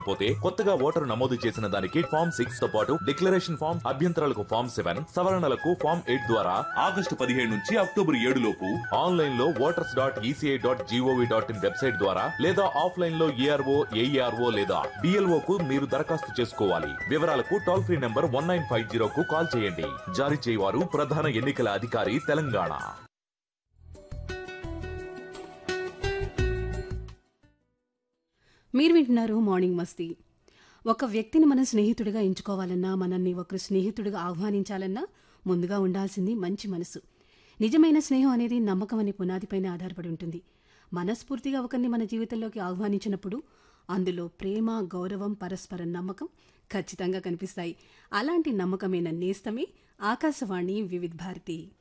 పోతే కొత్తగా ఓటరు నమోదు చేసిన దానికి ఫామ్ సిక్స్ తో పాటు డిక్లరేషన్ ఫామ్ అభ్యంతరాలకు ఫామ్ సెవెన్ సవరణలకు ఫామ్ ఎయిట్ ద్వారా ఆగస్టు పదిహేడు నుంచి అక్టోబర్ ఏడు లోపు ఆన్లైన్ లో voters dot ECI dot gov dot in website ద్వారా లేదా ఆఫ్లైన్ లో ఏఆర్ఓ ఏఈఆర్ఓ లేదా డిఎల్ఓ కు మీరు దరఖాస్తు చేసుకోవాలి వివరాలకు toll free number one nine five zero కు కాల్ చేయండి జారీ చేయవారు ప్రధాన ఎన్నికల అధికారి తెలంగాణ మీరు వింటున్నారు మార్నింగ్ మస్తీ ఒక వ్యక్తిని మనం స్నేహితుడిగా ఎంచుకోవాలన్నా మనల్ని ఒకరు స్నేహితుడిగా ఆహ్వానించాలన్నా ముందుగా ఉండాల్సింది మంచి మనసు నిజమైన స్నేహం అనేది నమ్మకం అనే పునాదిపైన ఆధారపడి ఉంటుంది మనస్ఫూర్తిగా ఒకరిని మన జీవితంలోకి ఆహ్వానించినప్పుడు అందులో ప్రేమ గౌరవం పరస్పర నమ్మకం ఖచ్చితంగా కనిపిస్తాయి అలాంటి నమ్మకమైన నేస్తమే ఆకాశవాణి వివిధ భారతి